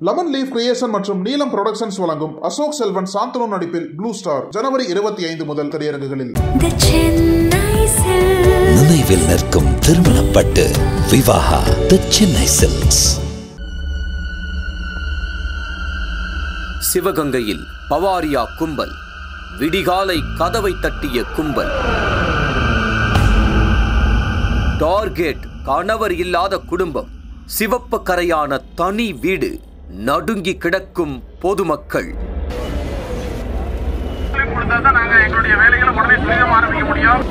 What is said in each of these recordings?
Lemon leaf creation மற்றும் நீலம் productions வழங்கும் அசோக் செல்வன் சாந்தனு நடிப்பில் ப்ளூ ஸ்டார் ஜனவரி இருபத்தி ஐந்து முதல் திரையரங்குகளில் The Chennai Silk. நினைவில் நிற்கும் திருமணப்பட்டு விவாகா தி சென்னை சில்க்ஸ் சிவகங்கையில் பவாரியா கும்பல் விடிகாலை கதவை தட்டிய கும்பல் டார்கெட் கணவர் இல்லாத குடும்பம் சிவப்பு கரையான தனி வீடு நடுங்கி கிடக்கும் பொதுமக்கள் கொடுத்தா தான் நாங்க எங்களுடைய வேலைகளை உடனே துரிதமா ஆரம்பிக்க முடியும்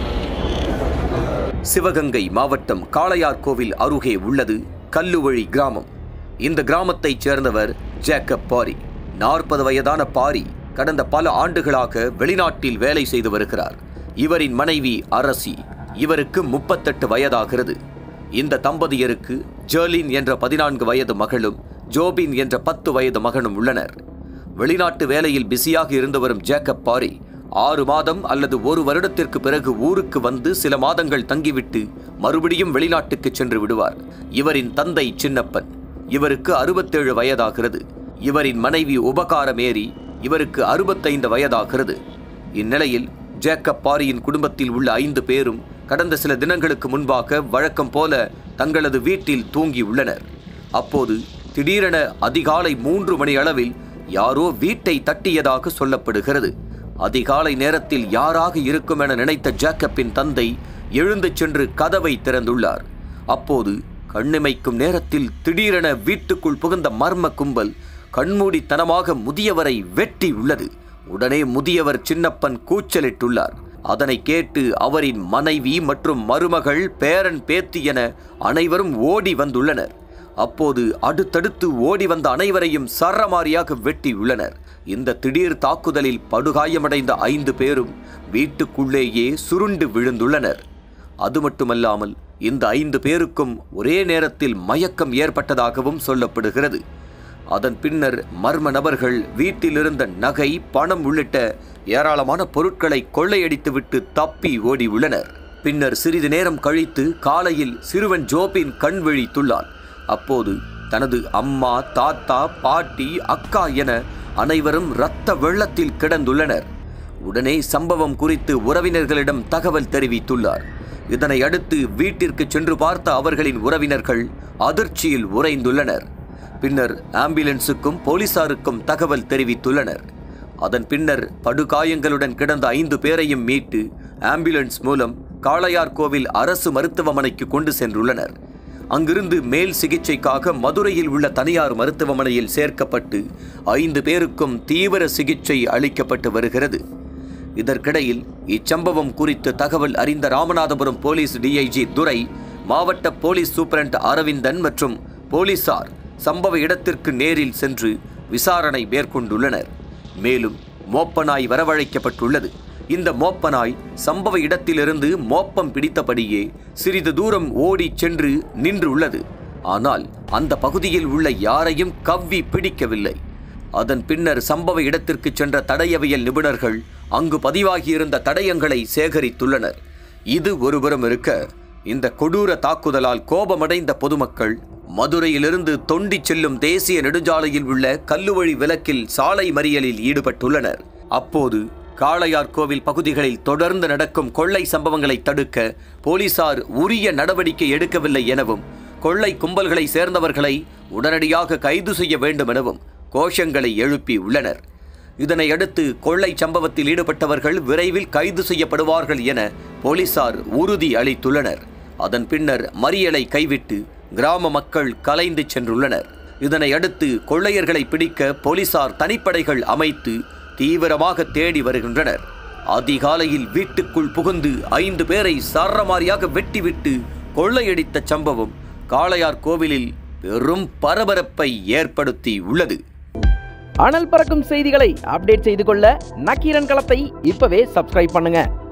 சிவகங்கை மாவட்டம் காளையார்கோவில் அருகே உள்ளது கல்லுவழி கிராமம் இந்த கிராமத்தைச் சேர்ந்தவர் ஜேக்கப் பாரி நாற்பது வயதான பாரி கடந்த பல ஆண்டுகளாக வெளிநாட்டில் வேலை செய்து வருகிறார் இவரின் மனைவி அரசி இவருக்கு முப்பத்தெட்டு வயதாகிறது இந்த தம்பதியருக்கு ஜெர்லின் என்ற பதினான்கு வயது மகளும் ஜோபின் என்ற பத்து வயது மகனும் உள்ளனர் வெளிநாட்டு வேலையில் பிஸியாக இருந்து வரும் ஜேக்கப் பாரி ஆறு மாதம் அல்லது ஒரு வருடத்திற்கு பிறகு ஊருக்கு வந்து சில மாதங்கள் தங்கிவிட்டு மறுபடியும் வெளிநாட்டுக்கு சென்று விடுவார் இவரின் தந்தை சின்னப்பன் இவருக்கு அறுபத்தேழு வயதாகிறது இவரின் மனைவி உபகாரமேரி இவருக்கு அறுபத்தைந்து வயதாகிறது இந்நிலையில் ஜேக்கப் பாரியின் குடும்பத்தில் உள்ள ஐந்து பேரும் கடந்த சில தினங்களுக்கு முன்பாக வழக்கம் போல தங்களது வீட்டில் தூங்கியுள்ளனர் அப்போது திடீரென அதிகாலை மூன்று மணி அளவில் யாரோ வீட்டை தட்டியதாக சொல்லப்படுகிறது அதிகாலை நேரத்தில் யாராக இருக்கும் என நினைத்த ஜேக்கப்பின் தந்தை எழுந்து சென்று கதவை திறந்துள்ளார் அப்போது கண்ணிமைக்கும் நேரத்தில் திடீரென வீட்டுக்குள் புகுந்த மர்ம கும்பல் கண்மூடித்தனமாக முதியவரை வெட்டி உள்ளது உடனே முதியவர் சின்னப்பன் கூச்சலிட்டுள்ளார் அதனை கேட்டு அவரின் மனைவி மற்றும் மருமகள் பேரன் பேத்தி என அனைவரும் ஓடி வந்துள்ளனர் அப்போது அடுத்தடுத்து ஓடி வந்த அனைவரையும் சரமாரியாக வெட்டியுள்ளனர் இந்த திடீர் தாக்குதலில் படுகாயமடைந்த ஐந்து பேரும் வீட்டுக்குள்ளேயே சுருண்டு விழுந்துள்ளனர் அது மட்டுமல்லாமல் இந்த ஐந்து பேருக்கும் ஒரே நேரத்தில் மயக்கம் ஏற்பட்டதாகவும் சொல்லப்படுகிறது அதன் பின்னர் மர்ம நபர்கள் வீட்டில் இருந்த நகை பணம் உள்ளிட்ட ஏராளமான பொருட்களை கொள்ளையடித்துவிட்டு தப்பி ஓடி உள்ளனர் பின்னர் சிறிது நேரம் கழித்து காலையில் சிறுவன் ஜோபின் கண் விழித்துள்ளான் அப்போது தனது அம்மா தாத்தா பாட்டி அக்கா என அனைவரும் இரத்த வெள்ளத்தில் கிடந்துள்ளனர் உடனே சம்பவம் குறித்து உறவினர்களிடம் தகவல் தெரிவித்துள்ளார் இதனை அடுத்து வீட்டிற்கு சென்று பார்த்த அவர்களின் உறவினர்கள் அதிர்ச்சியில் உறைந்துள்ளனர் பின்னர் ஆம்புலன்ஸுக்கும் போலீசாருக்கும் தகவல் தெரிவித்துள்ளனர் அதன் பின்னர் படுகாயங்களுடன் கிடந்த ஐந்து பேரையும் மீட்டு ஆம்புலன்ஸ் மூலம் காளையார்கோவில் அரசு மருத்துவமனைக்கு கொண்டு சென்றுள்ளனர் அங்கிருந்து மேல் சிகிச்சைக்காக மதுரையில் உள்ள தனியார் மருத்துவமனையில் சேர்க்கப்பட்டு ஐந்து பேருக்கும் தீவிர சிகிச்சை அளிக்கப்பட்டு வருகிறது இதற்கிடையில் இச்சம்பவம் குறித்து தகவல் அறிந்த ராமநாதபுரம் போலீஸ் டிஐஜி துரை மாவட்ட போலீஸ் சூப்பரண்ட் அரவிந்தன் மற்றும் போலீசார் சம்பவ இடத்திற்கு நேரில் சென்று விசாரணை மேற்கொண்டுள்ளனர் மேலும் மோப்பனாய் வரவழைக்கப்பட்டுள்ளது இந்த மோப்பனாய் சம்பவ இடத்திலிருந்து மோப்பம் பிடித்தபடியே சிறிது தூரம் ஓடி சென்று நின்றுள்ளது ஆனால் அந்த பகுதியில் உள்ள யாரையும் கவ்வி பிடிக்கவில்லை அதன் பின்னர் சம்பவ இடத்திற்கு சென்ற தடயவியல் நிபுணர்கள் அங்கு பதிவாகியிருந்த தடயங்களை சேகரித்துள்ளனர் இது ஒருபுறம் இருக்க இந்த கொடூர தாக்குதலால் கோபமடைந்த பொதுமக்கள் மதுரையிலிருந்து தொண்டி செல்லும் தேசிய நெடுஞ்சாலையில் உள்ள கல்லுவழி விலக்கில் சாலை மறியலில் ஈடுபட்டுள்ளனர் அப்போது காளையார்கோவில் பகுதிகளில் தொடர்ந்து நடக்கும் கொள்ளை சம்பவங்களை தடுக்க போலீசார் உரிய நடவடிக்கை எடுக்கவில்லை எனவும் கொள்ளை கும்பல்களை சேர்ந்தவர்களை உடனடியாக கைது செய்ய வேண்டும் எனவும் கோஷங்களை எழுப்பி உள்ளனர் இதனை அடுத்து கொள்ளை சம்பவத்தில் ஈடுபட்டவர்கள் விரைவில் கைது செய்யப்படுவார்கள் என போலீசார் உறுதி அளித்துள்ளனர் அதன் பின்னர் மறியலை கைவிட்டு கிராம மக்கள் கலைந்து சென்றுள்ளனர் இதனை அடுத்து கொள்ளையர்களை பிடிக்க போலீசார் தனிப்படைகள் அமைத்து தீவிரமாக தேடி வருகின்றனர் அதிகாலையில் வீட்டுக்குள் புகுந்து ஐந்து பேரை சரமாரியாக வெட்டிவிட்டு கொள்ளையடித்த சம்பவம் காளையார் கோவிலில் பெரும் பரபரப்பை ஏற்படுத்தி உள்ளது அனல் பறக்கும் செய்திகளை அப்டேட் செய்து கொள்ள நக்கீரன் களத்தை இப்பவே சப்ஸ்கிரைப் பண்ணுங்க